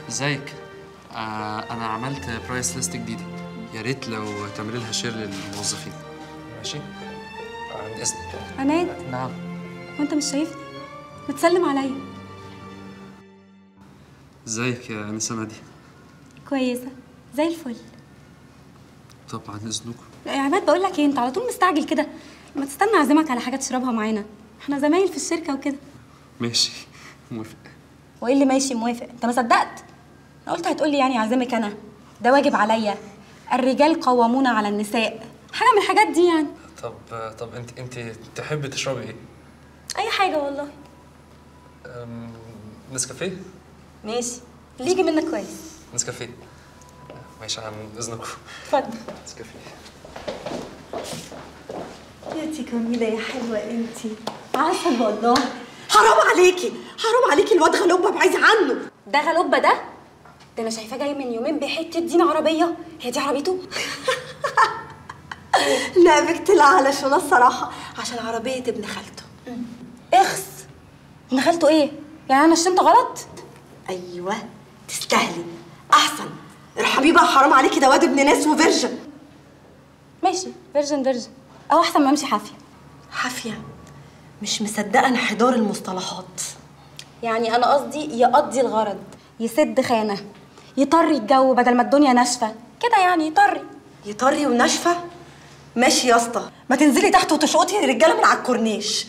ازيك آه انا عملت برايس ليست جديده يا ريت لو تعملي لها شير للموظفين ماشي عن اذنك عماد نعم وانت مش شايفني بتسلم عليا ازيك يا انسه ناديه كويسه زي الفل طب عن اذنكم لا يا عماد بقول لك ايه انت على طول مستعجل كده ما تستنى اعزمك على حاجه تشربها معانا احنا زمايل في الشركه وكده ماشي موافق وايه اللي ماشي موافق انت ما صدقت انا قلت هتقولي يعني اعزمك انا ده واجب عليا الرجال قوامون على النساء حاجه من الحاجات دي يعني طب طب انت انت تحبي تشربي ايه اي حاجه والله أم، نسكافيه ماشي اللي يجي منك كويس نسكافيه ماشي عن اذنكم اتفضل نسكافيه انتي جميلة يا حلوة انتي عسل والله حرام عليكي حرام عليكي الواد غلوبة بعيد عنه ده غلوبة ده ده انا شايفاه جاي من يومين بحته دين عربيه هي دي عربيته لا بكتلها علشان الصراحة عشان عربية ابن خالته اخس ابن خالته ايه يعني انا شتمت غلط ايوه تستاهلي احسن ارحمي بقى حرام عليكي ده واد ابن ناس وفيرجن ماشي فيرجن فيرجن او احسن ما امشي حافيه حافية مش مصدقة انحدار المصطلحات يعني انا قصدي يقضي الغرض يسد خانه يطري الجو بدل ما الدنيا ناشفه كده يعني يطري يطري وناشفة ماشي يا اسطى ما تنزلي تحت وتشقطي الرجالة من على الكورنيش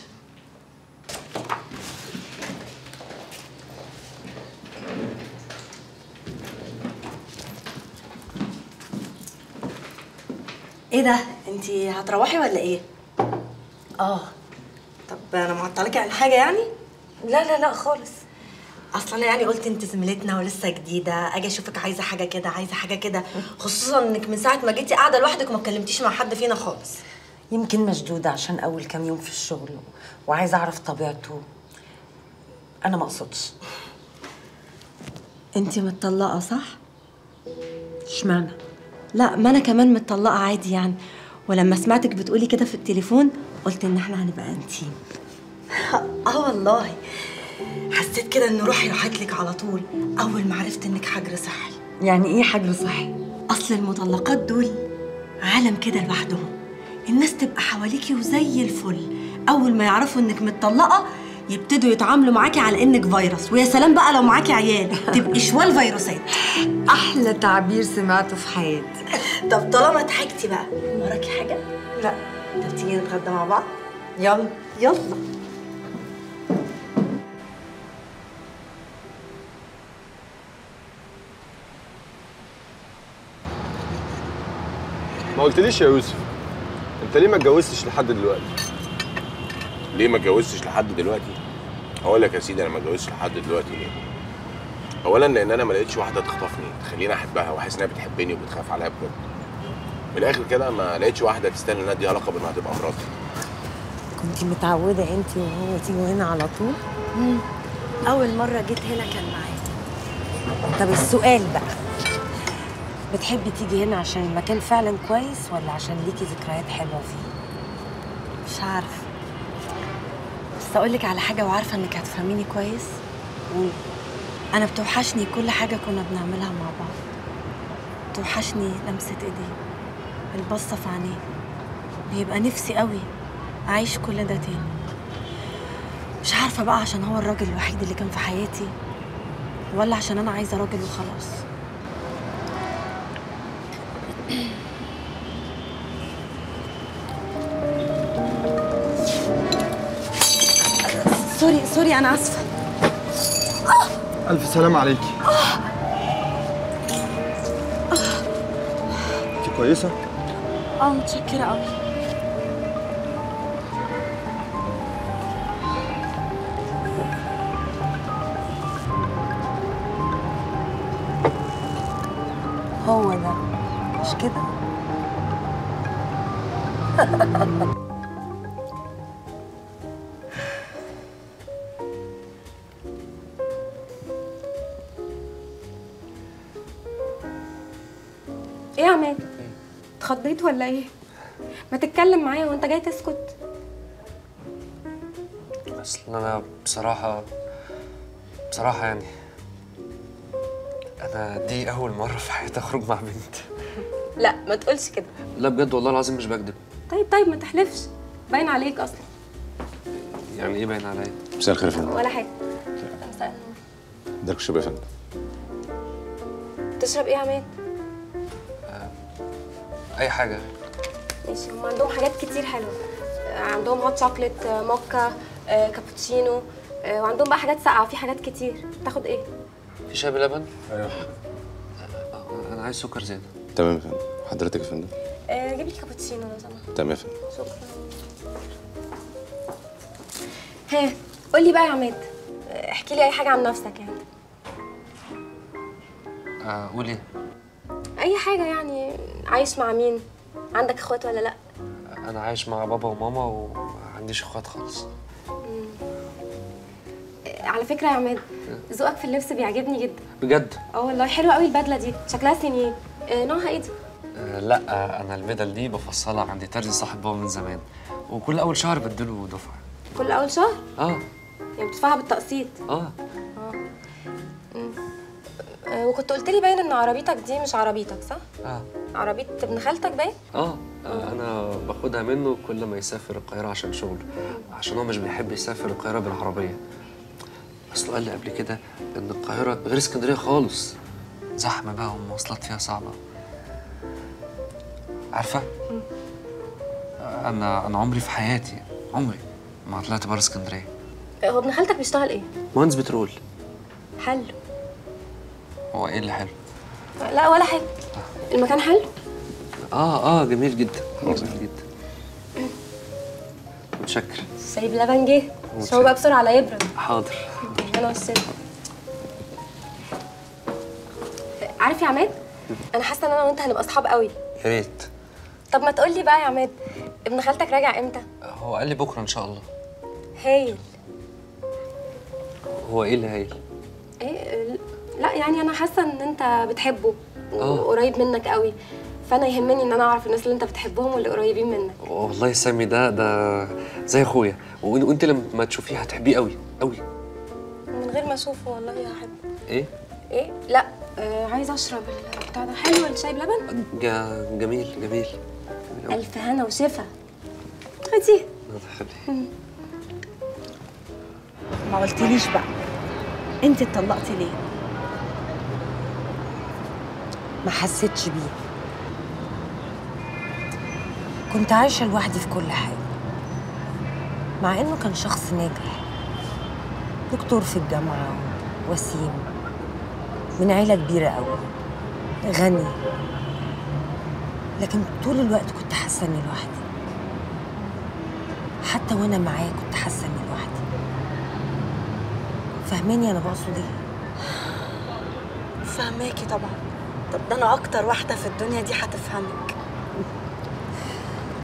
ايه ده انتي هتروحي ولا ايه اه طب انا معطلك عن حاجه يعني لا لا لا خالص اصلا انا يعني قلت انت زميلتنا ولسه جديده اجي اشوفك عايزه حاجه كده عايزه حاجه كده خصوصا انك من ساعه ما جيتي قاعده لوحدك وما اتكلمتيش مع حد فينا خالص يمكن مشدودة عشان أول كام يوم في الشغل وعايزة أعرف طبيعته أنا ما أقصدش انت متطلقه صح اشمعنى؟ لا ما انا كمان متطلقه عادي يعني ولما سمعتك بتقولي كده في التليفون قلت ان احنا هنبقى انتيم اه والله حسيت كده ان روحي راحت لك على طول اول ما عرفت انك حجر صحي يعني إيه حجر صحي؟ اصل المطلقات دول عالم كده لوحدهم الناس تبقى حواليكي وزي الفل اول ما يعرفوا انك متطلقه يبتدوا يتعاملوا معاكي على انك فيروس ويا سلام بقى لو معاكي عيال تبقي شوال فيروسات أحلى تعبير سمعته في حياتي طب طالما ضحكتي بقى وراكي حاجه لا طب تيجي نتغدى مع بعض يلا يلا ما قلتليش يا يوسف انت ليه ما اتجوزتش لحد دلوقتي ليه ما اتجوزتش لحد دلوقتي؟ هقول لك يا سيدي انا ما اتجوزتش لحد دلوقتي ليه؟ اولا لان انا ما لقيتش واحده تخطفني تخليني احبها واحس انها بتحبني وبتخاف عليا بجد. من الاخر كده ما لقيتش واحده تستاهل انها دي علاقه بانها تبقى مراتي. كنت متعودة أنت وهو تيجوا هنا على طول؟ اول مره جيت هنا كان معايا طب السؤال بقى بتحبي تيجي هنا عشان المكان فعلا كويس ولا عشان ليكي ذكريات حلوة فيه؟ مش عارفه بس اقول لك على حاجه وعارفه انك هتفهميني كويس قولي. انا بتوحشني كل حاجه كنا بنعملها مع بعض بتوحشني لمسه ايديه البصه في عينيه بيبقى نفسي قوي اعيش كل ده تاني مش عارفه بقى عشان هو الراجل الوحيد اللي كان في حياتي ولا عشان انا عايزه راجل وخلاص سوري سوري انا اسفه ألف سلام عليكي أنت كويسة؟ اه متشكره قوي هو ده مش كده؟ ايه يا عماد اتخضيت ولا ايه ما تتكلم معايا وانت جاي تسكت اصل انا بصراحه بصراحه يعني انا دي اول مره في حياتي اخرج مع بنت لا ما تقولش كده لا بجد والله العظيم مش بكذب طيب طيب ما تحلفش باين عليك اصلا يعني ايه باين عليا مساء الخير يا فندم ولا حاجه مساء النور. ادالك شرب يا فندم تشرب ايه يا عماد اي حاجه ماشي هم عندهم حاجات كتير حلوه آه، عندهم هوت شوكليت آه، موكا آه، كابتشينو آه، وعندهم بقى حاجات ساقعه في حاجات كتير تاخد ايه في شاي بلبن ايوه انا عايز سكر زياده تمام يا فندم حضرتك يا فندم آه، جيب لي كابتشينو لو سمحت تمام يا فندم شكرا ها قول لي بقى يا عماد آه، احكي لي اي حاجه عن نفسك يعني آه، قول ايه اي حاجه يعني عايش مع مين عندك اخوات ولا لا انا عايش مع بابا وماما وما عنديش اخوات خالص آه، على فكره يا عماد ذوقك في اللبس بيعجبني جدا بجد اه والله حلوه قوي البدله دي شكلها سنين آه، نوعها ايه دي آه، لا آه، انا البدل دي بفصلها عند ترزي صاحب بابا من زمان وكل اول شهر بديله دفعه كل اول شهر اه يعني بتدفعها بالتقسيط اه آه، وكنت قلت لي باين ان عربيتك دي مش عربيتك صح اه عربيه ابن خالتك باين اه آه، انا باخدها منه كل ما يسافر القاهره عشان شغل عشان هو مش بيحب يسافر القاهره بالعربيه اصله قال لي قبل كده ان القاهره غير اسكندريه خالص زحمه بقى والمواصلات فيها صعبه عارفه انا انا عمري في حياتي عمري ما طلعت بره اسكندريه آه، هو ابن خالتك بيشتغل ايه مهندس بترول حلو هو ايه اللي حلو آه، لا ولا حاجه المكان حلو اه اه جميل جدا جميل جدا متشكر شاي بلبن جه شو بقى بسرعه على يبرد حاضر انا والست عارف يا عماد انا حاسه ان انا وانت هنبقى اصحاب قوي يا ريت طب ما تقول لي بقى يا عماد ابن خالتك راجع امتى هو قال لي بكره ان شاء الله هايل هو ايه اللي هايل ايه لا يعني انا حاسه ان انت بتحبه آه. وقريب منك قوي فانا يهمني ان انا اعرف الناس اللي انت بتحبهم واللي قريبين منك والله سامي ده ده زي اخويا وإن- وانت لما تشوفيه هتحبيه قوي قوي من غير ما اشوفه والله هحبه ايه ايه لا آه عايزه اشرب البتاع ده حلو الشاي بلبن جا جميل جميل جميل أوي. الف هنا وشفا خدي الله يخليك ما قلتليش بقى انت اتطلقتي ليه ما حسيتش بيه كنت عايشة لوحدي في كل حاجة مع إنه كان شخص ناجح دكتور في الجامعة وسيم من عيلة كبيرة أوي غني لكن طول الوقت كنت حاسة إني لوحدي حتى وأنا معاه كنت حاسة إني لوحدي فاهماني أنا بقصد إيه؟ فهماكي طبعا طب ده انا اكتر واحده في الدنيا دي هتفهمك